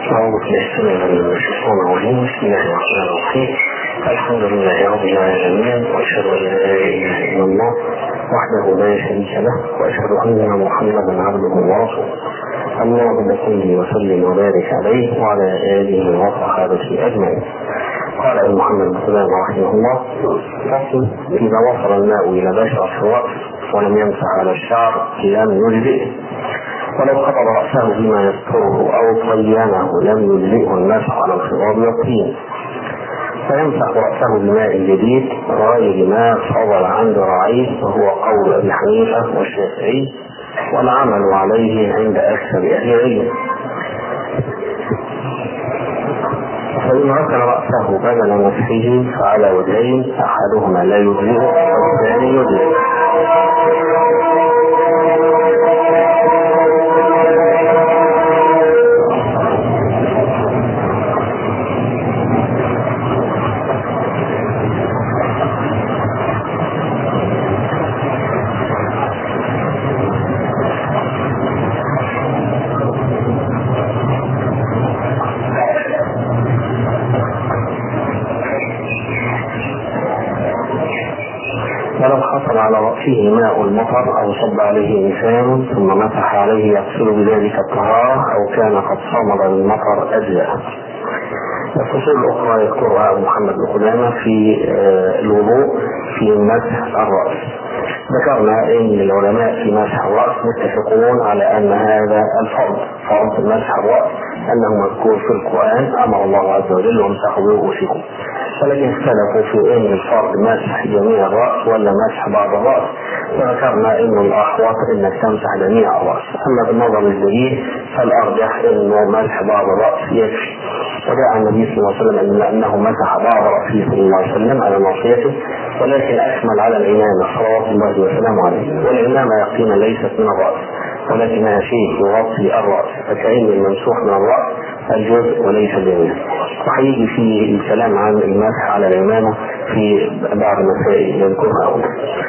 أعوذ بالله السميع من الشيطان الرجيم بسم الله الرحمن الرحيم الحمد لله رب العالمين وأشهد أن لا إله إلا الله وحده لا شريك له وأشهد أن محمدا عبده ورسوله اللهم صل وسلم وبارك عليه وعلى آله وصحابته أجمعين قال محمد بن سلام رحمه الله فصل إذا وصل الماء إلى بشرة الرأس ولم يمسح على الشعر لم يجزئه ولو خطب رأسه بما يستره أو طينه لم يجزئه المسح على الخضاب والطين فيمسح رأسه بماء جديد غير ما فضل عن ذراعيه وهو قول أبي حنيفة والشافعي والعمل عليه عند أكثر أهل العلم فإن ركن رأسه بدل مسحه فعلى وجهين أحدهما لا يجزئه والثاني يجزئه ولو حصل على رأسه ماء المطر أو صب عليه إنسان ثم مسح عليه يغسل بذلك الطهارة أو كان قد صمد المطر أجزاء. الفصول الأخرى يذكرها أبو محمد بن قدامة في الوضوء في مسح الرأس. ذكرنا ان العلماء في مسح الراس متفقون على ان هذا الفرض فرض مسح الراس انه مذكور في القران امر الله عز وجل وامسحوا برؤوسكم ولكن اختلفوا في ان الفرض مسح جميع الراس ولا مسح بعض الراس فذكرنا انه الاحوط انك تمسح جميع الراس اما بالنظر الجديد فالارجح انه مسح بعض الراس يكفي وجاء النبي صلى الله عليه وسلم انه مسح بعض راسه صلى الله عليه وسلم على ناصيته ولكن اكمل على الامامه صلوات الله وسلامه عليه والامامه يقينا ليست من الراس ولكنها شيء يغطي الراس فكأن الممسوح من الراس الجزء وليس الجميع وهيجي في الكلام عن المسح على الامامه في بعض المسائل يذكرها أولا.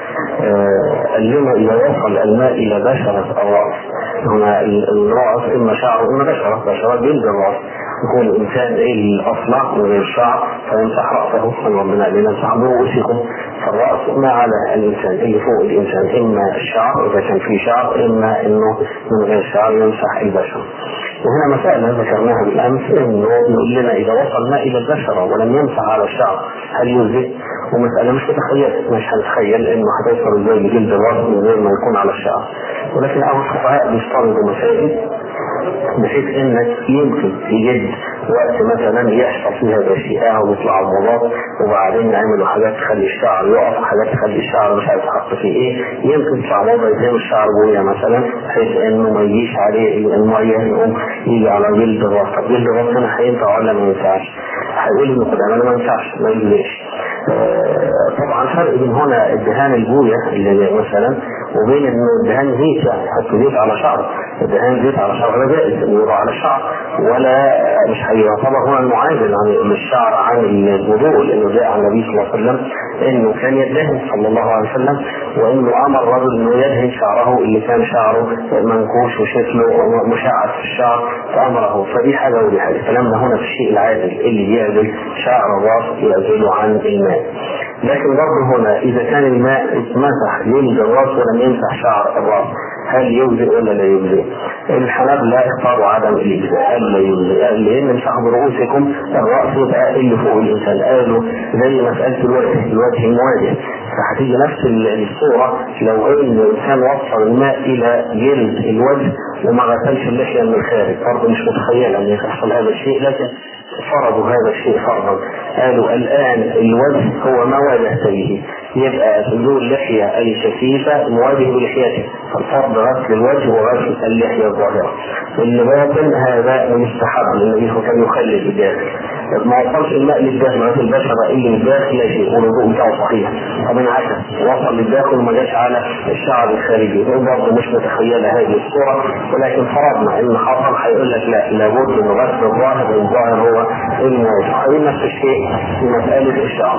آه اليوم اذا وصل الماء الى بشره الراس هنا الراس اما شعر اما بشره بشره جلد الراس يكون الانسان الاصلع من غير الشعر فيمسح راسه ربنا قال لنا امسحوا برؤوسكم فالراس ما على الانسان اللي فوق الانسان اما الشعر اذا كان في شعر اما انه من غير شعر يمسح البشره وهنا مسألة ذكرناها بالأمس إنه يقول لنا إذا وصل الماء إلى البشرة ولم يمسح على الشعر هل يجزئ؟ ومسألة مش متخيل مش هنتخيل إنه هتوصل إزاي لجلد الرأس من غير ما يكون على الشعر ولكن أهل الفقهاء بيفترضوا مسائل بحيث انك يمكن تجد وقت مثلا يحصل فيه هذا الشيء او يطلع عضلات وبعدين يعملوا حاجات تخلي الشعر يقف حاجات تخلي الشعر مش عارف يتحط فيه ايه يمكن يطلع عضله زي الشعر بويه مثلا بحيث انه ما يجيش عليه الميه يقوم يجي على جلد الراس طب جلد الراس هنا هينفع ولا ما ينفعش؟ هيقول لي قدام ما ينفعش ما يجيش طبعا فرق بين هنا الدهان البويه اللي مثلا وبين انه الدهان زيت يعني يحط زيت على شعر الدهان زيت على شعر لا جائز انه يوضع على الشعر ولا مش هيعتبر هنا المعادل عن الشعر عن الوضوء لانه جاء عن النبي صلى الله عليه وسلم انه كان يدهن صلى الله عليه وسلم وانه امر الرجل انه يدهن شعره اللي كان شعره منكوش وشكله مشعث في الشعر فامره فدي حاجه ودي حاجه كلامنا هنا في الشيء العادل اللي بيعدل شعر الراس يعزله عن الماء لكن برضه هنا اذا كان الماء اتمسح جلد الراس ولم يمسح شعر الراس هل يجزئ ولا لا يجزئ؟ الحنابلة اختاروا عدم الاجزاء قال لا يجزئ لان امسحوا برؤوسكم الراس يبقى اللي فوق الانسان قالوا زي مساله الوجه الوجه مواجه فهتيجي نفس الصوره لو ان الانسان وصل الماء الى جلد الوجه وما غسلش اللحيه من الخارج برضه مش متخيله ان يحصل هذا الشيء لكن فرضوا هذا الشيء فرضا قالوا الان الوجه هو ما واجهت به يبقى ذو اللحيه الكثيفه مواجه بلحيته فالفرض غسل الوجه وغسل اللحيه الظاهره اللي باطن هذا مستحب النبي صلى الله عليه وسلم يخلي الداخل ما وصلش الماء للداخل غسل البشره اللي للداخل لا شيء والوضوء بتاعه صحيح طب انعكس وصل للداخل وما جاش على الشعر الخارجي برضه مش متخيله هذه الصوره ولكن فرضنا ان حصل هيقول لك لا لابد من غسل الظاهر والظاهر هو الموجه هي نفس الشيء في مساله الشعر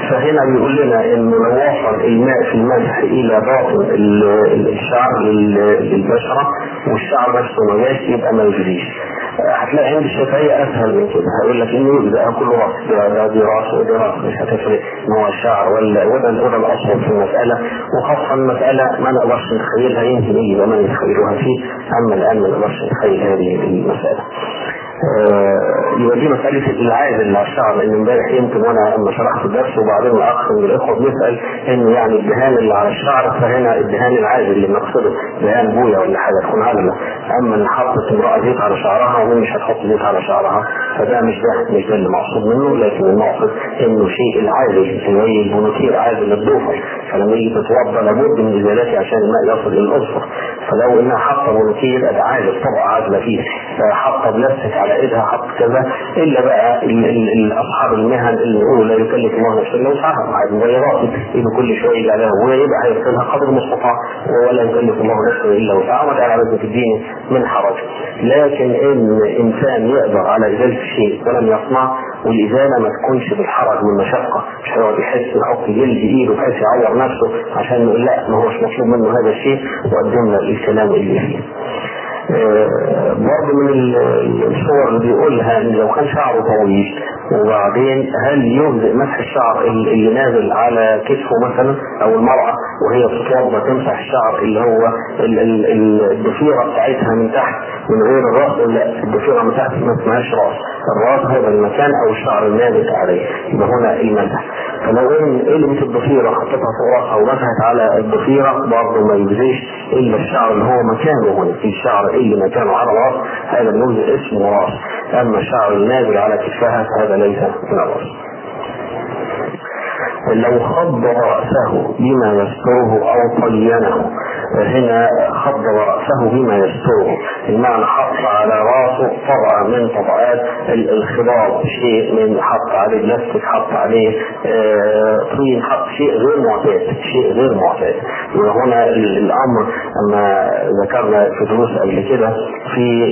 فهنا بيقول لنا انه لو وصل الماء في المسح الى باطن الشعر للبشره والشعر نفسه ما جاش يبقى ما يجريش هتلاقي عند الشافعية أسهل من كده هيقول لك إنه يبقى كل راس ده دي راس ودي راس مش هتفرق إن هو الشعر ولا وده وده الأصل في المسألة وخاصة المسألة ما نقدرش نتخيلها يمكن يجي زمان يتخيلوها فيه أما الآن ما نقدرش نتخيل هذه المسألة. يبقى دي مسألة العائد اللي على الشعر لأن امبارح يمكن وأنا لما شرحت الدرس وبعدين الأخ من الإخوة بيسأل إن يعني الدهان اللي على الشعر فهنا الدهان العائد اللي بنقصده دهان بويا ولا حاجة تكون عالمة أما إن حطت امرأة زيت على شعرها ومين مش هتحط زيت على شعرها فده مش ده مش ده اللي مقصود منه لكن المقصد إنه شيء العادي زي البونوكير عادي للضوفر فلما يجي تتوضا لابد من ازالته عشان الماء يصل الى الاظفر فلو انها حاطه بونوكير ده عادل طبقه عازله فيه حاطه بلاستيك على ايدها حط كذا الا بقى اصحاب المهن اللي يقولوا لا يكلف الله نفسا الا وسعها عاد مغيرات يبقى كل شويه يجي عليها ويبقى هيغسلها قدر المستطاع ولا يكلف الله نفسا الا وسعها وما جعل على في الدين من حرج لكن ان انسان يقدر على ازاله شيء ولم يصنع والازاله ما تكونش بالحرج والمشقه مش هيقعد يحس يحط جلد ايده بحيث يعور نفسه عشان نقول لا ما هوش مطلوب منه هذا الشيء وقدمنا الكلام اللي فيه. برضه من الصور اللي بيقولها ان لو كان شعره طويل وبعدين هل يجزئ مسح الشعر اللي نازل على كتفه مثلا او المرأة وهي بتتوضا تمسح الشعر اللي هو الضفيرة بتاعتها من تحت من غير الراس لا الضفيرة من تحت ما اسمهاش راس الراس هذا المكان او الشعر النابت عليه يبقى هنا المسح فلو ان قلمة الضفيرة حطيتها فوق راسها ومسحت على الضفيرة برضه ما يجزيش الا الشعر اللي هو مكانه هنا في الشعر اللي مكانه على الراس هذا بنقول اسمه راس اما الشعر النازل على كتفها فهذا ليس من الراس لو خض رأسه بما يستره أو طينه هنا خض رأسه بما يستره المعنى حط على راسه طبعا من طبقات الخضاب شيء من حط عليه بلاستيك حط عليه طين حط شيء غير معتاد شيء غير معتاد وهنا الأمر أما ذكرنا في دروس قبل كده في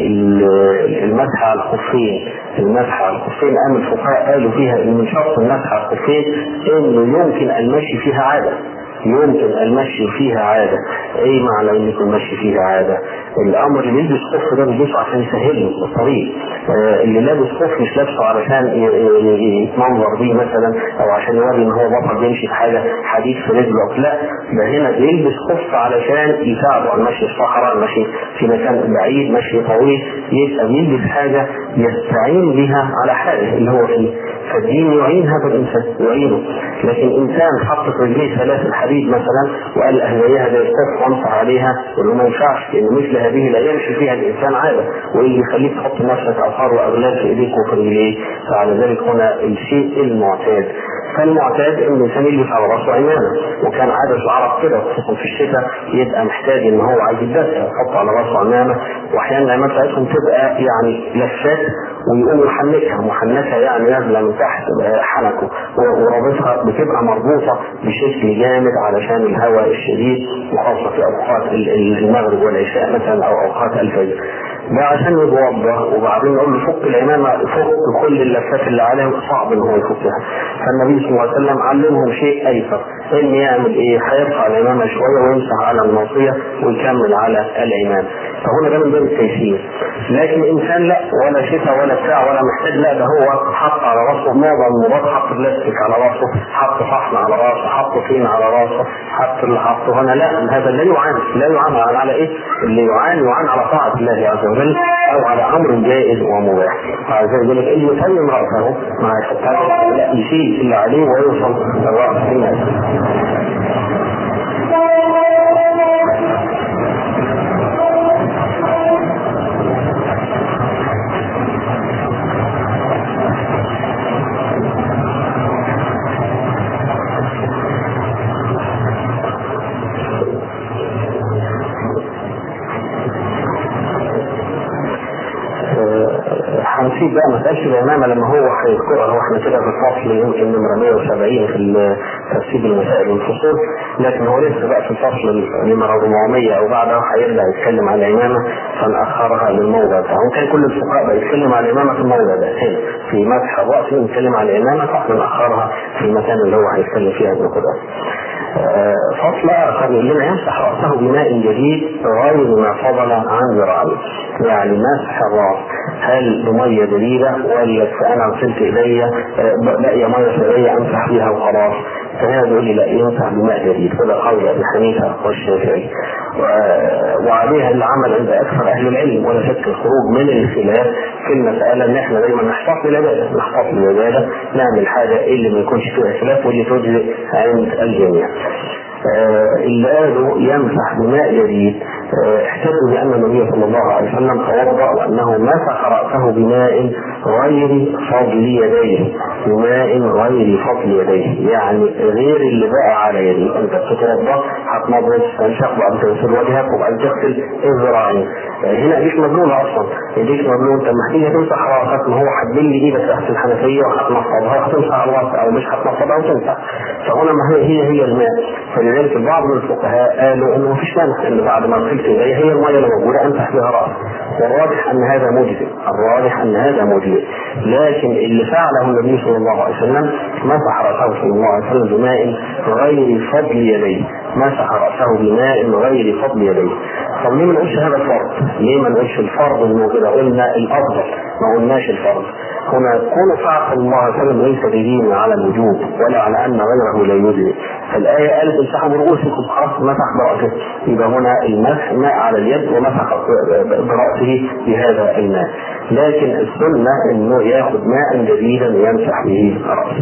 المسح على الخفين المسح على الخفين أم الفقهاء قالوا فيها إن من شرط المسح على الخفين إنه يمكن المشي فيها عادة يمكن المشي فيها عادة ايه معنى ان يكون المشي فيها عادة الامر اللي يلبس خف ده بيلبسه عشان يسهل له الطريق آه اللي لابس خف مش لابسه علشان يتمنظر بيه مثلا او عشان يوري ان هو بطل بيمشي بحاجة حديد في رجله لا ده هنا بيلبس خف علشان يساعده على المشي في الصحراء المشي في مكان بعيد مشي طويل يبقى بيلبس حاجة يستعين بها على حاله اللي هو فيه فالدين يعين هذا الانسان يعينه لكن انسان حط في رجليه ثلاث الحديد مثلا وقال اهديها زي الصف وامسح عليها وانه ما ينفعش لان مثل هذه لا يمشي فيها الانسان عاده واللي يخليك تحط نفسك اثار واغلال في ايديك وفي رجليك فعلى ذلك هنا الشيء المعتاد فالمعتاد ان الانسان يلبس على راسه عمامه وكان عاده العرب كده خصوصا في الشتاء يبقى محتاج ان هو عايز يدفى يحط على راسه عمامه واحيانا العمامه بتاعتهم تبقى يعني لفات ويقوم يحنكها محنكه يعني نازله من تحت حنكه ورابطها بتبقى مربوطه بشكل جامد علشان الهواء الشديد وخاصه في اوقات المغرب والعشاء مثلا او اوقات الفجر ده عشان يتوضا وبعدين نقول له فك العمامه فك كل اللفات اللي عليها صعب ان هو يفكها فالنبي صلى الله عليه وسلم علمهم شيء ايسر ان يعمل ايه هيرفع العمامه شويه ويمسح على الناصيه ويكمل على العمامه فهنا ده من باب التيسير لكن انسان لا ولا شتاء ولا بتاع ولا محتاج لا ده هو حط على راسه معظم المراد حط بلاستيك على راسه حط فحم على راسه حط طين على راسه حط اللي حطه هنا لا هذا لا يعان لا يعان على ايه؟ اللي يعان يعان على طاعه الله عز وجل او على امر جائز ومباح فزي يقول لك اللي يسلم راسه ما يحطهاش لا يشيل اللي عليه ويوصل الراس هنا هنسيب بقى مسألة الإمامة لما هو هيذكرها واحنا كده في الفصل يمكن نمرة 170 في ترتيب المسائل والفصول لكن هو لسه بقى في الفصل نمرة 400 او بعدها هيرجع يتكلم عن الامامه فنأخرها للموضع ده هو كان كل الفقهاء بقى يتكلم عن الامامه في الموضع ده هنا في مسح الراس يتكلم عن الامامه فاحنا نأخرها في المكان اللي هو هيتكلم فيها ابن قدامه فصل اخر يقول لنا يمسح راسه بماء جديد غير ما فضل عن ذراعه يعني مسح الراس هل بميه جديده ولا انا غسلت ايديا باقيه ميه في ايديا امسح فيها وخلاص فهنا بيقول لي لا يمسح بماء جديد وده قول ابي حنيفه والشافعي وعليها العمل عند اكثر اهل العلم ولا شك الخروج من الخلاف في المساله ان احنا دايما نحتاط للعباده نحتاط للعباده نعمل حاجه اللي ما يكونش فيها خلاف واللي تجزئ عند الجميع. اللي قالوا يمسح بماء جديد احتجوا بان النبي صلى الله عليه وسلم توضا وانه مسح راسه بماء غير فضل يديه بماء غير فضل يديه يعني غير اللي بقى على يديه انت بتتوضا هتنظف تنشق وبعد تغسل وجهك وبعد تغسل الذراعين هنا ايديك مبلوله اصلا ايديك مبلول انت لما تيجي تمسح راسك ما هو هتبل ايدك تحت الحنفيه وهتنفضها هتمسح الراس او مش هتنفضها وتمسح فهنا ما هي هي هي الماء فلذلك بعض من الفقهاء قالوا انه ما فيش مانع ان بعد ما غسلت ايدي هي الميه اللي موجوده امسح بها راسي والراجح ان هذا مجزئ الراجح ان هذا مجزئ لكن اللي فعله النبي صلى الله عليه وسلم مسح راسه صلى الله عليه وسلم بماء غير فضل يديه مسح راسه بماء غير فضل يديه طب ليه ما نقولش هذا الفرض؟ ليه ما نقولش الفرض انه كده قلنا الافضل ما قلناش الفرض هنا كون فعل صلى الله عليه وسلم ليس دليل على الوجوب ولا على ان غيره لا يجزي فالايه قالت امسحوا برؤوسكم خلاص مسح براسه يبقى هنا المسح ماء على اليد ومسح براسه بهذا الماء لكن السنه انه ياخذ ماء جديدا يمسح به راسه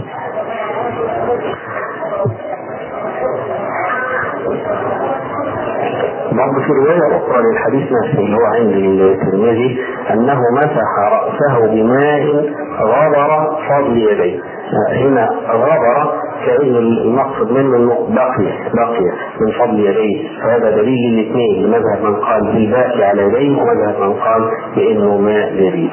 برضه في رواية أخرى للحديث نفسه اللي هو عند الترمذي أنه مسح رأسه بماء غبر فضل يديه هنا غبر كأن المقصد منه انه بقي بقي من فضل يديه فهذا دليل الاثنين لمذهب من قال بالباقي على يديه ومذهب من قال بانه ماء جديد.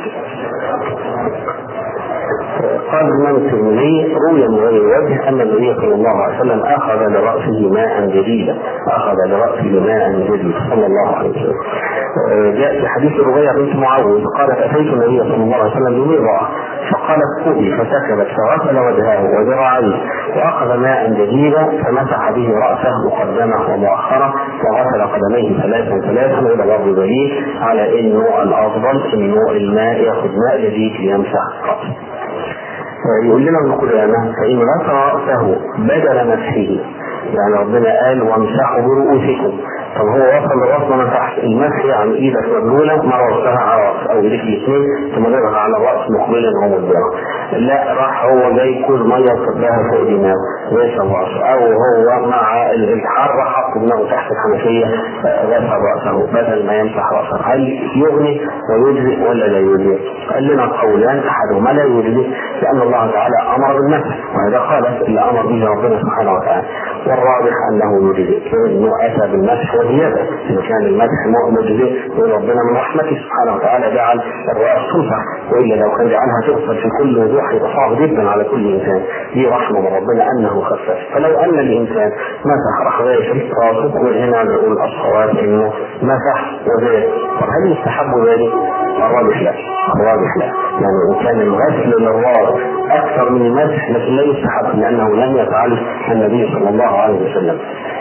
قال الامام الترمذي روي من غير وجه ان النبي صلى الله عليه وسلم اخذ لراسه ماء جديدا اخذ لراسه ماء جديد صلى الله عليه وسلم جاء في حديث ربيع بنت معوذ قالت اتيت النبي صلى الله عليه وسلم بمرأة فقالت خذي فسكبت فغسل وجهه وذراعيه واخذ ماء جديدا فمسح به راسه مقدمه ومؤخره وغسل قدميه ثلاثا ثلاثا وده برضه دليل على انه الافضل انه الماء ياخذ ماء جديد ليمسح راسه. يقول لنا ابن قدامه فإن نصر رأسه بدل مسحه يعني ربنا قال وامسحوا برؤوسكم طب هو وصل للراس ما مسحش المسح يعني ايدك مبلوله مره وسطها على الراس او ايديك الاثنين ثم جابها على الراس مقبلا وهو قدامه لا راح هو جاي كل ميه وصبها فوق دماغه غسل راسه او هو مع الحر حط دماغه تحت الحنفيه غسل راسه بدل ما يمسح راسه هل يغني ويجزئ ولا لا يجزئ؟ قال لنا قولان احدهما لا يجزئ لان الله تعالى امر بالمسح وهذا خالف اللي امر به ربنا سبحانه وتعالى والراجح انه يجزئ انه اتى بالمسح وزياده ان كان المسح مجزئ يقول ربنا من رحمته سبحانه وتعالى جعل الراس تمسح والا لو كان جعلها تغسل في كل وضوح يبقى صعب جدا على كل انسان دي رحمه من ربنا انه خفف فلو ان الانسان مسح راح غير راسه وهنا نقول الصواب انه مسح وزاد طب هل يستحب ذلك؟ الراجح لا الراجح لا يعني ان كان الغسل للراس اكثر من المسح لكن لا يستحب لانه لم يفعله النبي صلى الله عليه وسلم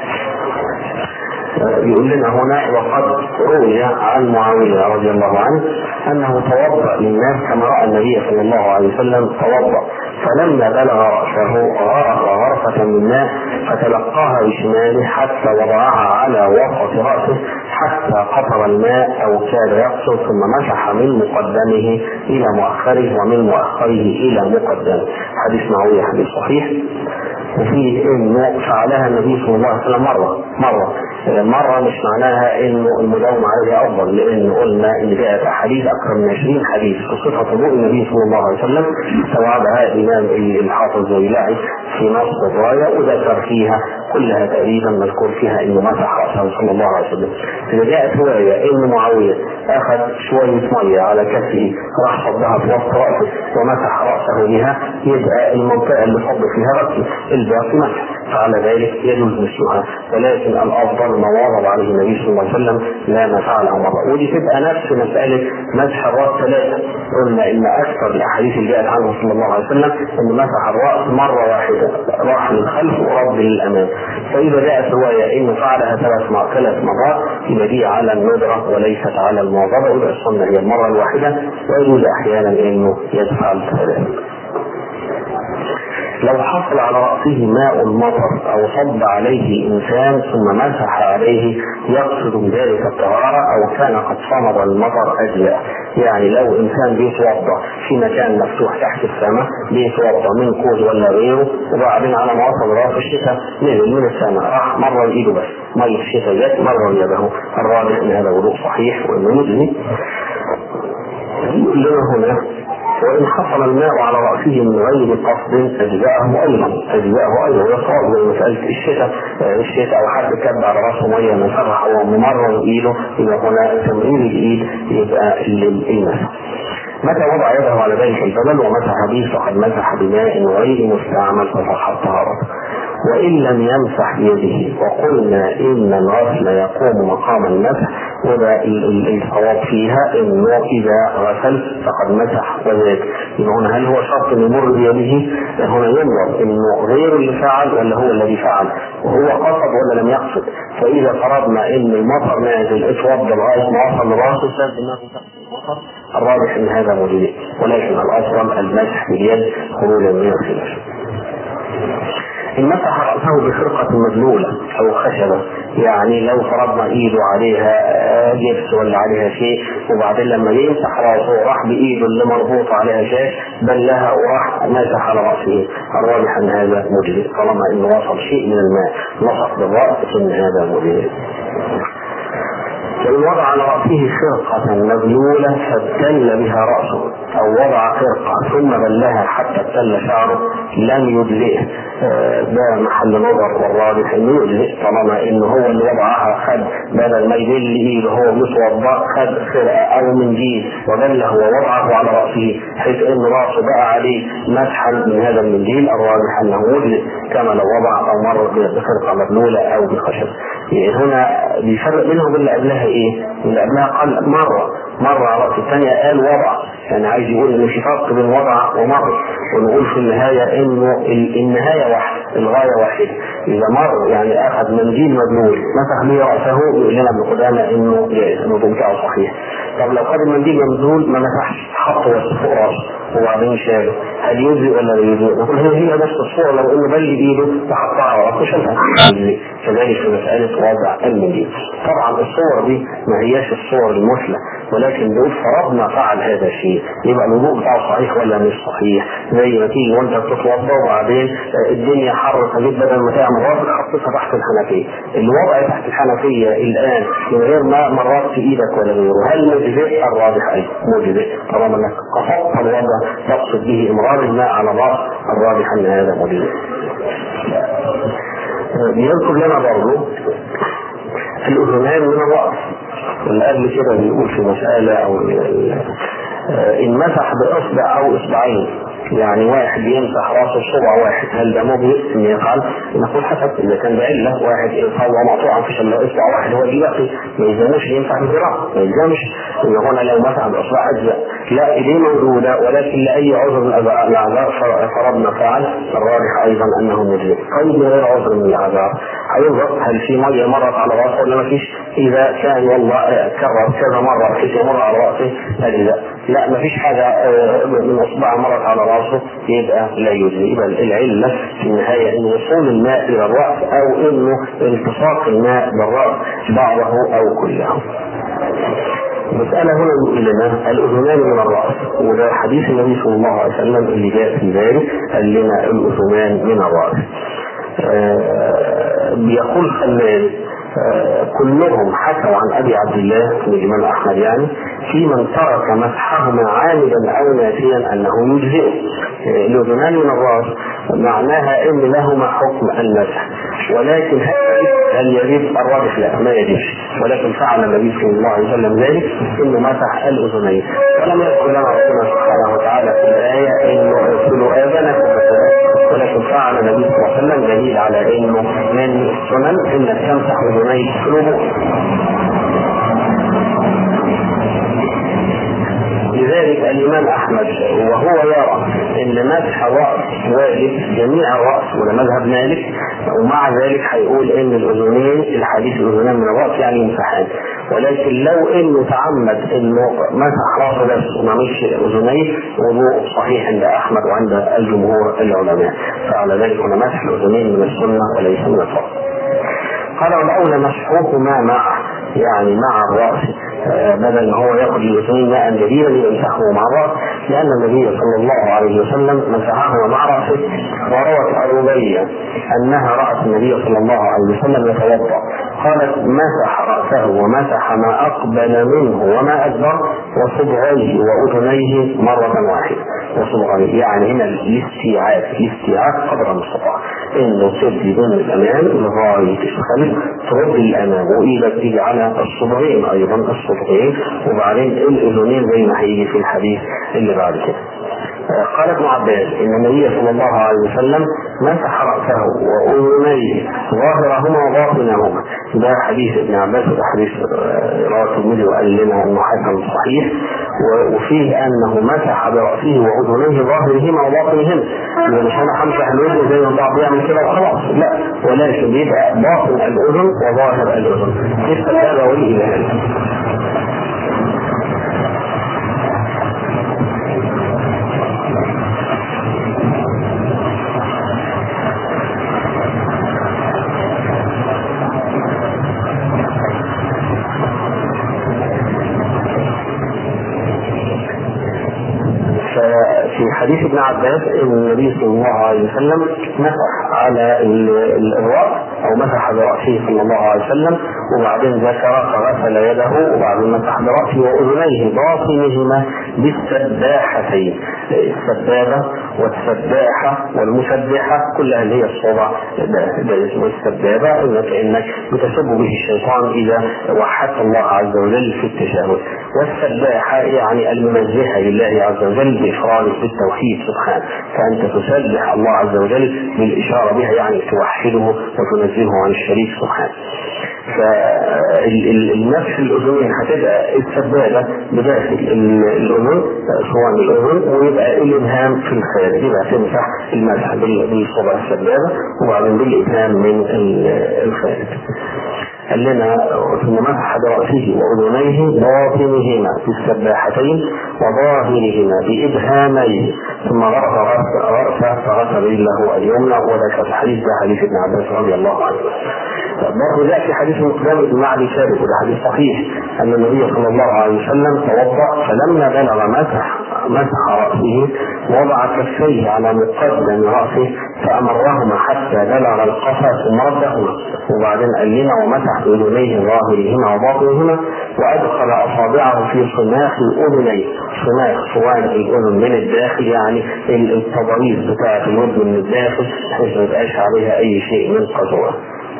يقول لنا هنا وقد روي عن معاويه رضي الله عنه انه توضا للناس كما راى النبي صلى الله عليه وسلم توضا فلما بلغ راسه غرق غرفه من ماء فتلقاها بشماله حتى وضعها على وسط راسه حتى قطر الماء او كاد يقصر ثم مسح من مقدمه الى مؤخره ومن مؤخره الى مقدمه حديث معاويه حديث صحيح وفيه انه فعلها النبي صلى الله عليه وسلم مره مره مرة مش معناها انه المداومة عليها افضل لان قلنا ان جاءت احاديث اكثر من 20 حديث في صفة وضوء النبي صلى الله عليه وسلم استوعبها الامام الحافظ زويلاعي في نص الراية وذكر فيها كلها تقريبا مذكور فيها انه مسح راسه صلى الله عليه وسلم. اذا جاءت رواية ان معاوية اخذ شوية مية على كفه راح صبها في وسط راسه ومسح راسه بها يبقى المنطقة اللي صب فيها راسه الباقي مسح فعل ذلك يجوز مثلها ولكن الافضل ما واظب عليه النبي صلى الله عليه وسلم لا ما فعله مره ودي تبقى نفس مساله مسح الراس ثلاثه قلنا ان اكثر الاحاديث اللي جاءت عنه صلى الله عليه وسلم انه مسح الراس مره واحده راح للخلف ورد للامام فاذا جاءت روايه انه فعلها ثلاث مرات ثلاث مرات يبقى دي على الندره وليست على المواظبه يبقى السنه هي المره الواحده ويجوز احيانا انه يفعل ذلك لو حصل على رأسه ماء مطر أو صب عليه إنسان ثم مسح عليه يقصد بذلك الطهارة أو كان قد صمد المطر أجزاء يعني لو إنسان بيتوضأ في مكان مفتوح تحت السماء بيتوضأ من كوز ولا غيره وبعدين على ما وصل رأس الشتاء نزل من السماء راح مرة إيده بس مية الشتاء جت مرة يده الراجح أن هذا وضوء صحيح وأنه مجزي لنا هنا وإن حصل الماء على رأسه من غير قصد أجزاءه أيضا أجزاءه أيضا ويصاب زي مسألة الشتاء الشتاء أو حد كب على رأسه مية من فرح أو ممرر إيده يبقى هنا تمرير الإيد يبقى للمسح متى وضع يده على ذلك البدن ومسح به فقد مسح بماء غير مستعمل فصح الطهارة وإن لم يمسح بيده وقلنا إن الغسل يقوم مقام المسح وده الصواب فيها إنه إذا غسل فقد مسح وذلك يبقى هنا هل هو شرط أن يمر بيده؟ هنا ينظر إنه غير اللي فعل ولا هو الذي فعل وهو قصد ولا لم يقصد فإذا فرضنا إن المطر نازل اتوضى لغاية ما وصل لراسه سد إنه المطر الراجح ان هذا موجود ولكن الافضل المسح باليد خروجا من الخلاف ان مسح راسه بخرقه مبلوله او خشبه يعني لو فرضنا ايده عليها جبس ولا عليها شيء وبعدين لما يمسح راسه راح بايده اللي مربوط عليها شيء بلها وراح مسح على راسه الراجح ان هذا مجزئ طالما انه وصل شيء من الماء لصق بالراس ان هذا مجزئ فإن وضع على رأسه خرقة مبلولة فابتل بها رأسه أو وضع خرقة ثم بلها حتى ابتل شعره لم يجزئه ده محل نظر والراجح انه يجزئ طالما انه هو اللي وضعها خد بدل ما يدل ايده هو متوضا خد خرقه او منديل وبله ووضعه على راسه حيث ان راسه بقى عليه مسحا من هذا المنديل الراجح انه يجزئ كما لو وضع او مر بخرقه مبلوله او بخشب يعني هنا بيفرق بينه وبين اللي قبلها ايه؟ اللي قبلها قال مره مره على راس الثانيه قال وضع يعني عايز يقول ان في فرق بين وضع ومر ونقول في النهايه انه النهايه واحده الغايه واحده اذا مر يعني اخذ منديل مبلول مسح به راسه يقول لنا ابن قدامه انه جائز انه بتاعه صحيح طب لو خد المنديل مبلول ما مسحش حطه بس فوق راسه وبعدين شاله هل يجزي ولا لا يجزي؟ نقول هي هي نفس الصوره لو انه بل بايده وحطها على راسه شالها كذلك في مساله وضع المنديل طبعا الصور دي ما هياش الصور المثلى ولكن بيقول فرضنا فعل هذا الشيء يبقى الوضوء بتاعه صحيح ولا مش صحيح زي ما تيجي وانت بتتوضا وبعدين الدنيا حر فجيت بدل ما تعمل راسك حطيتها تحت الحنفيه الوضع تحت الحنفيه الان من غير ما مرات في ايدك ولا غيره هل مجزئ الراجح ايضا مجزئ طالما انك قصدت الوضع تقصد به امرار الماء على الراس الراجح ان هذا مجزئ بيذكر لنا برضه الاذنان من الراس اللي قبل كده بيقول في مسألة أو إن مسح بإصبع أو إصبعين يعني واحد يمسح راسه بصبع واحد هل ده مجزئ ان يفعل؟ نقول حسب اذا كان بعله واحد هو مقطوع مفيش الا اصبع واحد هو اللي باقي ما يلزموش ينفع بذراع ما يلزمش ان هنا لو مسح باصبع اجزاء لا ايديه موجوده ولكن لاي عذر من الاعذار فرضنا فعل الراجح ايضا انه مجزئ طيب من غير عذر من الاعذار هينظر هل في ميه مرت على راسه ولا ما فيش؟ اذا كان والله كرر كذا مره بحيث يمر على راسه اجزاء لا ما فيش حاجه من اصبع مرت على راسه يبقى لا يجزي يبقى العله في النهايه ان وصول الماء الى الراس او انه التصاق الماء بالراس بعضه او كله. المسألة هنا يقول لنا الأذنان من الرأس وده حديث النبي صلى الله عليه وسلم اللي جاء في ذلك قال لنا الأذنان من الرأس. آه بيقول خلال آه كلهم حكوا عن ابي عبد الله الامام احمد يعني في من ترك مسحهما عامدا او ناسيا انه يجزئه آه الاذنان من الراس معناها ان لهما حكم المسح ولكن هل يجب الراجح لا ما يجبش ولكن فعل النبي صلى الله عليه وسلم ذلك انه مسح الاذنين ولم يذكر لنا ربنا سبحانه وتعالى في الايه انه اغسلوا اذانكم ولكن فعل النبي صلى الله عليه وسلم دليل على انه من السنن انك تمسح اذنيك في لذلك الامام احمد وهو يرى ان مسح الراس واجب جميع الراس وده مذهب مالك ومع ذلك هيقول ان الاذنين الحديث الاذنين من الراس يعني يمسحان ولكن لو انه تعمد انه مسح راسه بس وما مشي اذنيه وضوء صحيح عند احمد وعند الجمهور العلماء فعلى ذلك هنا مسح الاذنين من السنه وليس من الفرض قال والاولى مسحوهما معه يعني مع الراس بدل ما هو ياخذ الاثنين ماء جديدا يمسحه مع الراس لان النبي صلى الله عليه وسلم مسحه مع راسه وروت اربيه انها رات النبي صلى الله عليه وسلم يتوضا قالت مسح راسه ومسح ما اقبل منه وما ادبر وصبغيه واذنيه مره واحده وصبغيه يعني هنا الاستيعاب الاستيعاب قدر المستطاع انه تدي من الامام لغايه الخلف ترد الامام وايدك تيجي على الصبغين ايضا الصبغين وبعدين الاذنين زي ما هيجي في الحديث اللي بعد كده قال ابن عباس ان النبي صلى الله عليه وسلم مسح راسه واذنيه ظاهرهما وباطنهما ده حديث ابن عباس وده حديث رواه الترمذي وقال لنا انه حسن صحيح وفيه انه مسح براسه واذنيه ظاهرهما وباطنهما يبقى مش انا همسح الوجه زي ما البعض بيعمل كده وخلاص لا ولكن بيبقى باطن الاذن وظاهر الاذن كيف هذا والى هذا في حديث ابن عباس ان النبي صلى الله عليه وسلم مسح على الراس او مسح براسه صلى الله عليه وسلم وبعدين ذكر فغسل يده وبعدين مسح براسه واذنيه باطنهما بالسباحتين السبابه والسباحه والمسبحه كلها اللي هي الصبع ده اسمه السبابه انك انك بتسب به الشيطان اذا وحدت الله عز وجل في التشهد والسباحه يعني المنزهه لله عز وجل بافراده بالتوحيد سبحانه فانت تسبح الله عز وجل بالاشاره بها يعني توحده وتنزهه عن الشريك سبحانه فالنفس الاذنين هتبقى السبابه بداخل الاذن صوان الاذن ويبقى الابهام في الخارج يبقى تمسح المسح بالصبع السبابه وبعدين بالابهام من الخارج قال لنا ثم مسح براسه واذنيه باطنهما في السباحتين وظاهرهما بابهاميه ثم غرف راسه فغسل رجله اليمنى وذاك الحديث ده حديث ابن عباس رضي الله عنه برضه جاء في حديث مقدام بن معدي ثابت وده حديث صحيح ان النبي صلى الله عليه وسلم توضا فلما بلغ مسح مسح راسه وضع كفيه على مقدم راسه فامرهما حتى بلغ القفا ثم ردهما وبعدين قال لنا ومسح باذنيه ظاهرهما وباطنهما وادخل اصابعه في صماخ الاذنين صماخ صوان الاذن من الداخل يعني التضاريس بتاعه الودن من الداخل بحيث ما يبقاش عليها اي شيء من قذوره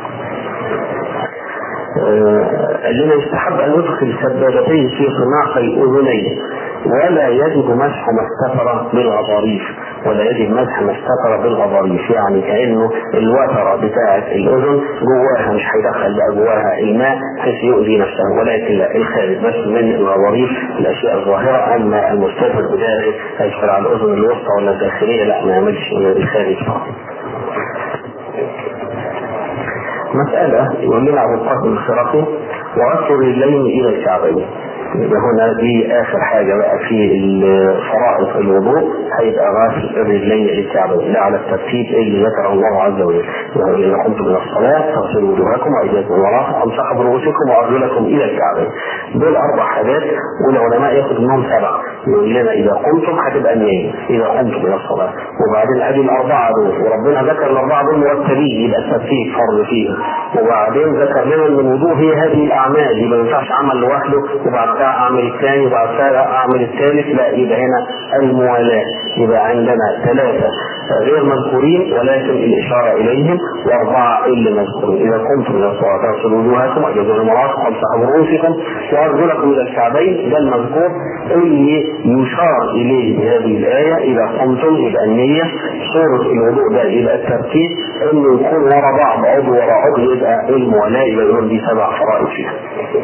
الذين يستحب ان يدخل سبابتيه في صماخ الاذنين ولا يجب مسح ما استتر بالغضاريف ولا يجب مسح ما استتر بالغضاريف يعني كانه الوتره بتاعه الاذن جواها مش هيدخل بقى جواها الماء بحيث يؤذي نفسه ولكن لا الخارج بس من الغضاريف الاشياء الظاهره اما المستتر بداخل هيدخل على الاذن الوسطى ولا الداخليه لا ما يعملش الخارج فقط. مسألة يقول لنا أبو القاسم الخرقي وغسل الرجلين إلى الكعبين يبقى هنا دي اخر حاجه بقى في فرائض الوضوء هيبقى غسل الرجلين للكعبين ده على الترتيب اللي ذكره الله عز وجل يعني اذا قمتم من الصلاه فاغسلوا وجوهكم وايديكم وراءكم امسحوا برؤوسكم وارجلكم الى الكعبين دول اربع حاجات والعلماء ياخد منهم سبعه يقول لنا اذا قمتم هتبقى النية اذا قمتم الى الصلاه وبعدين ادي الاربعه دول وربنا ذكر الاربعه دول مرتبين يبقى الترتيب فرض فيهم وبعدين ذكر لنا ان الوضوء هي هذه الاعمال يبقى ما ينفعش عمل لوحده وبعد كده اعمل الثاني وبعد كده اعمل الثالث لا يبقى هنا الموالاه يبقى عندنا ثلاثه غير مذكورين ولكن الاشاره اليهم واربعه اللي مذكورين اذا قمتم الى الصلاه فاغسلوا وجوهكم واجازوا المرافق وامسحوا رؤوسكم وارجلكم الى الكعبين ده المذكور اللي يشار اليه بهذه الايه اذا قمتم يبقى النيه صوره الوضوء ده يبقى الترتيب انه يكون ورا بعض عضو ورا عضو يبقى الموالاه يبقى يقول دي سبع فرائض فيها.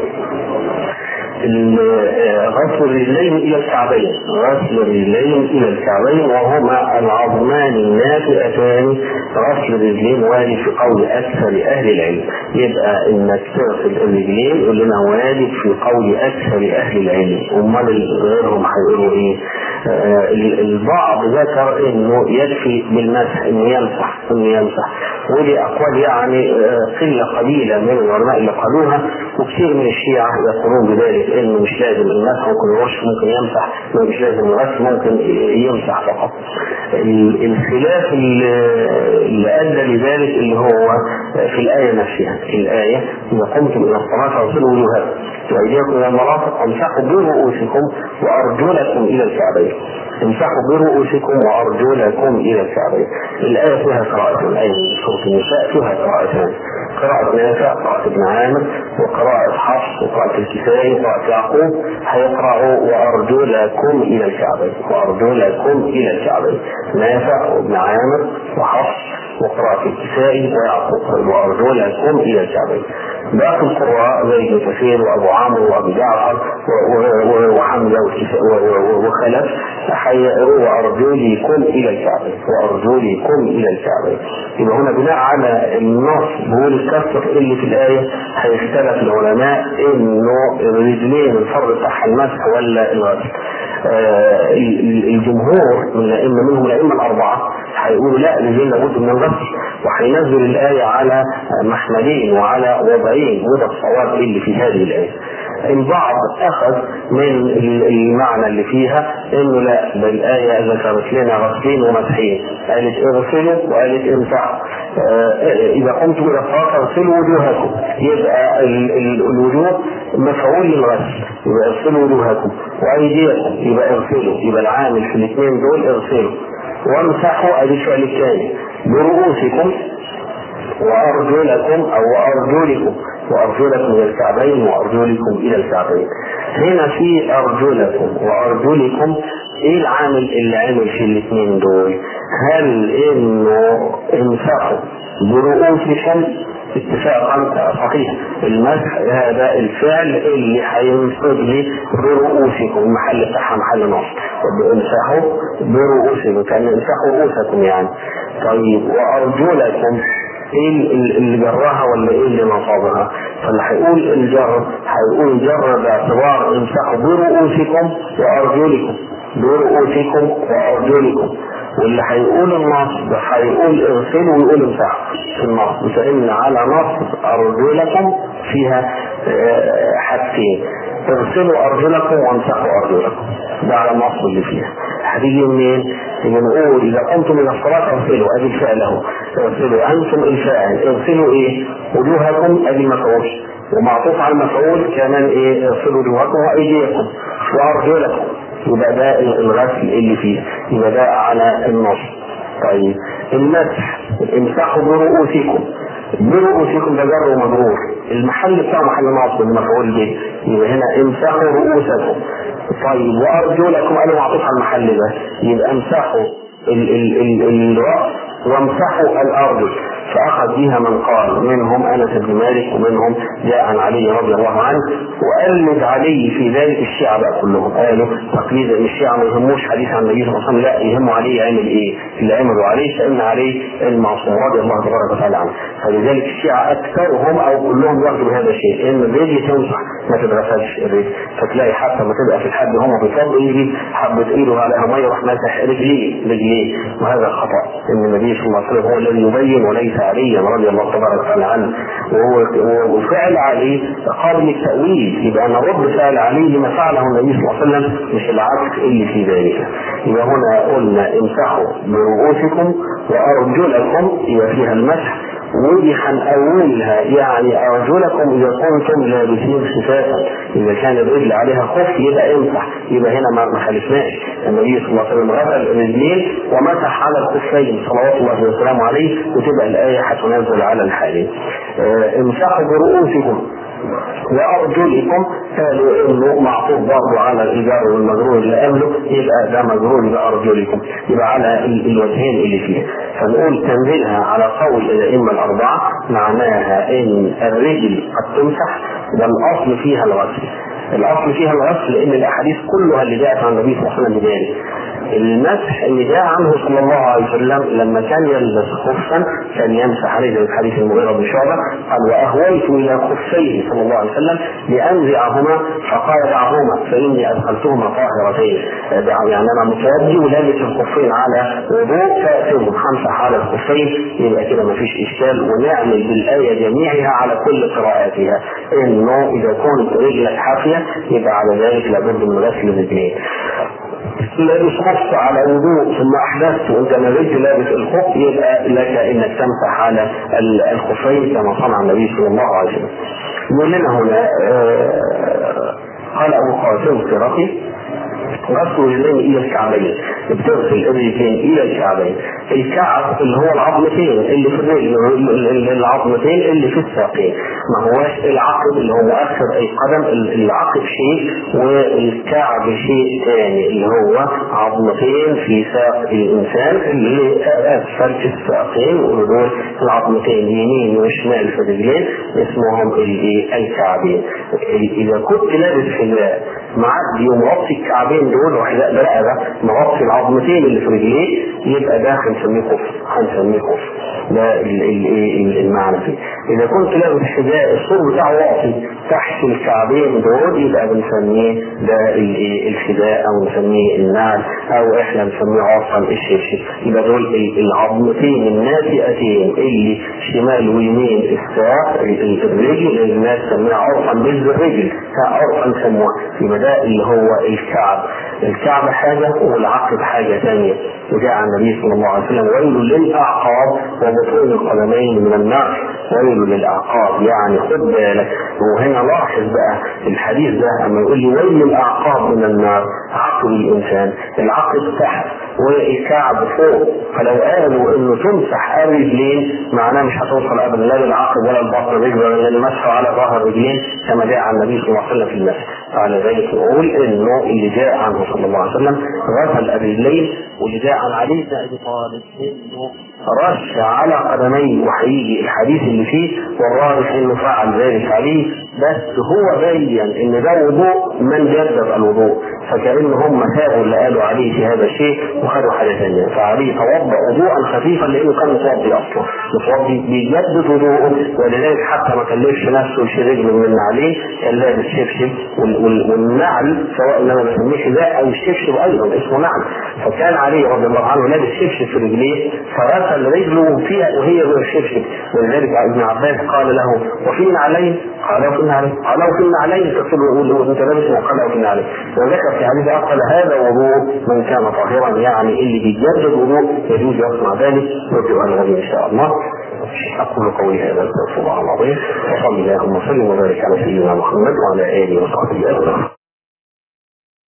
غسل الرجلين الى الكعبين غسل الرجلين الى الكعبين وهما العظمان النافئتان غسل الرجلين واجب في قول اكثر اهل العلم يبقى انك تغسل الرجلين يقول لنا واجب في قول اكثر اهل العلم امال غيرهم هيقولوا ايه آه البعض ذكر انه يكفي بالمسح انه يمسح انه يمسح ودي اقوال يعني قله قليله من العلماء اللي قالوها وكثير من الشيعه يقولون بذلك انه مش لازم المسح ممكن يرش ممكن يمسح مش لازم الغسل ممكن يمسح فقط. الخلاف اللي ادى لذلك اللي هو في الايه نفسها، الايه اذا قمتم الى الصلاه فاغسلوا وجوهكم وايديكم الى المرافق وامسحوا برؤوسكم وارجلكم الى الكعبين. امسحوا برؤوسكم وارجلكم الى الكعبين. الايه فيها قراءتين اي سوره النساء فيها قراءتان. قراءة نافع قراءة ابن عامر وقراءة حفص وقراءة الكسائي وقراءة يعقوب هيقرأوا وأرجلكم إلى الكعبين وأرجلكم إلى الكعبين نافع وابن عامر وحفص وقراءة الكسائي ويعقوب وأرجلكم إلى الكعبين باقي القراء زي ابن كثير وابو عمرو وابو جعفر وحمزه وخلف هيقروا وارجلكم الى الكعبين وارجلكم الى الكعبين يبقى هنا بناء على النص بقول الكسر اللي في الايه هيختلف العلماء انه الرجلين الفرض بتاعها المسح ولا الغسل آه الجمهور من الائمه منهم الائمه الاربعه هيقولوا لا الرجلين لابد من الغسل وهينزل الايه على محملين وعلى وضعين وده الصواب اللي في هذه الايه البعض اخذ من المعنى اللي فيها انه لا ده الايه ذكرت لنا غسلين ومسحين قالت اغسلوا وقالت امسحوا اذا قمتم الى الصلاه اغسلوا وجوهكم يبقى الوجوه مفعول للغسل يبقى اغسلوا وجوهكم وايديكم يبقى اغسلوا يبقى العامل في الاثنين دول اغسلوا وامسحوا ادي الفعل الثاني برؤوسكم وارجلكم او وارجلكم وارجلكم الى الكعبين وارجلكم الى الكعبين هنا في ارجلكم وارجلكم ايه العامل اللي عمل في الاثنين دول هل انه امسحوا برؤوسكم اتفاقا صحيح المسح هذا الفعل اللي هينصب لي برؤوسكم المحل بتاعها محل نصب امسحوا برؤوسكم كان امسحوا رؤوسكم يعني طيب وارجلكم ايه اللي جرها ولا ايه اللي نصبها فاللي هيقول الجر هيقول الجر باعتبار امسحوا برؤوسكم وارجلكم برؤوسكم وارجلكم واللي هيقول النصب هيقول اغسلوا ويقول امسحوا في النصب فان على نصب ارجلكم فيها حاجتين اغسلوا ارجلكم وامسحوا ارجلكم ده على النصب اللي فيها هتيجي منين؟ يبقى نقول اذا قمتم الى الصلاه اغسلوا ادي الفعل اهو اغسلوا انتم الفاعل اغسلوا ايه؟ وجوهكم ادي المفعول ومعطوف على المفعول كمان ايه؟ اغسلوا وجوهكم وايديكم وارجلكم يبقى ده الغسل اللي فيه يبقى ده على النص طيب المسح امسحوا برؤوسكم برؤوسكم ده جر ومجرور المحل بتاعه محل نصب المفعول به يبقى هنا امسحوا رؤوسكم طيب وارجلكم قالوا معطوف على المحل ده يبقى امسحوا ال ال ال الراس وامسحوا الارجل فاخذ بها من قال منهم انس بن مالك ومنهم جاء عن علي رضي الله عنه وقلد علي في ذلك الشيعه بقى كلهم قالوا تقليد الشيعه ما يهموش حديث عن النبي صلى الله عليه وسلم لا يهمه علي يعمل ايه؟ اللي عملوا عليه فان علي المعصوم رضي الله تبارك وتعالى عنه فلذلك الشيعه اكثرهم او كلهم ياخذوا بهذا الشيء ان الرجل تمسح ما تتغسلش الرجل فتلاقي حتى ما تبقى في الحد هم بيفضل يجي حبه ايده عليها ميه يروح ماسح رجليه رجليه وهذا خطا ان النبي صلى الله عليه وسلم هو الذي يبين وليس علي رضي الله تبارك وتعالى عنه وهو وفعل علي قابل للتاويل يبقى نرد فعل علي لما فعله النبي صلى الله عليه وسلم مش العكس اللي في ذلك يبقى هنا قلنا امسحوا برؤوسكم وارجلكم يبقى فيها المسح ودي هنأولها يعني أرجلكم إذا كنتم لابسين خفافا إذا كان الرجل عليها خف يبقى امسح يبقى هنا ما خالفناش النبي صلى الله عليه وسلم غسل الرجلين ومسح على الخفين صلوات الله وسلامه عليه وتبقى الآية هتنزل على الحالين آه، امسحوا برؤوسكم وارجلكم قالوا انه معطوف برضه على الايجار والمجرور اللي قبله يبقى ده مجرور يبقى ارجلكم يبقى على الوجهين اللي فيه فنقول تنزيلها على قول الائمه الاربعه معناها ان الرجل قد تمسح والاصل فيها الغسل الاصل فيها الغسل لان الاحاديث كلها اللي جاءت عن النبي صلى الله عليه وسلم بذلك المسح اللي جاء عنه صلى الله عليه وسلم لما كان يلبس خفا كان يمسح عليه زي حديث المغيره بن شعبه قال واهويت الى خفيه صلى الله عليه وسلم لانزعهما فقال دعهما فاني ادخلتهما طاهرتين يعني انا متوضي ولابس الخفين على وضوء فاتهم همسح على الخفين يبقى كده ما فيش اشكال ونعمل بالايه جميعها على كل قراءاتها انه اذا كنت رجلك حافيه يبقى على ذلك لابد من غسل الرجلين لابس خف على وضوء ثم احدثت وانت نزلت لابس الخف يبقى لك انك تمسح على الخفين كما صنع النبي صلى الله عليه وسلم. يقول لنا هنا آه، قال ابو قاسم القراقي غسل الرجلين الى الكعبين بتغسل الرجلين الى الكعبين الكعب اللي هو العظمتين اللي في الرجل العظمتين اللي في الساقين ما هوش العقب اللي هو مؤخر اي قدم العقب شيء والكعب شيء ثاني اللي هو عظمتين في ساق الانسان اللي اسفل الساقين ودول العظمتين يمين وشمال في الرجلين اسمهم الكعبين اذا كنت لابس حذاء معدي ومغطي الكعبين دول وحذاء برقبه مغطي العظمتين اللي في رجليه يبقى ده هنسميه كفر هنسميه كفر ده المعنى فيه اذا كنت لابس حذاء الصور بتاعه واطي تحت الكعبين دول يبقى بنسميه ده الحذاء او نسميه النعل او احنا بنسميه عصا الشبشب يبقى دول العظمتين الناتئتين اللي شمال ويمين الساق الرجل الناس تسميها عرفا بز الرجل عرفا سموها يبقى ده اللي هو الكعب الكعب حاجه والعقب حاجه ثانيه وجاء عن النبي صلى الله عليه وسلم ويل للاعقاب وبطون القدمين من النار ويل للاعقاب يعني خد بالك وهنا لاحظ بقى الحديث ده اما يقول لي ويل الاعقاب من النار عقب الانسان العقب تحت والكعب فوق فلو قالوا انه تمسح الرجلين معناه مش هتوصل ابدا لا للعقب ولا البطن رجل ولا للمسح على ظهر الرجلين كما جاء عن النبي صلى الله عليه وسلم في المسح فعلى ذلك نقول انه اللي جاء عنه صلى الله عليه وسلم غسل الرجلين واللي جاء عن علي بن ابي طالب انه رش على قدميه وهيجي الحديث اللي فيه والراجح انه فعل ذلك عليه بس هو بين ان ده وضوء من جدد الوضوء فكأن هم سابوا اللي قالوا عليه في هذا الشيء وخدوا حاجه ثانيه فعليه توضا وضوءا خفيفا لانه كان متوضي اصلا متوضي بيجدد وضوءه ولذلك حتى ما كلفش نفسه يشيل رجله من عليه كان لابس شبشب والنعل سواء اللي انا بسميه حذاء او الشبشب ايضا اسمه نعل فكان عليه رضي الله عنه لابس شبشب في رجليه فغسل رجله فيها وهي من الشبشب ولذلك ابن عباس قال له وفي النعلين قال وفي النعلين قال وفي النعلين تقول يقول انت لابس وقال وفي النعلين وذكر في حديث قال هذا وضوء من كان طاهرا يعني اللي بيجدد وضوء يجوز يصنع ذلك نرجو ان غد ان شاء الله اقول قولي هذا استغفر الله العظيم وصلي اللهم وسلم وبارك على سيدنا محمد وعلى اله وصحبه اجمعين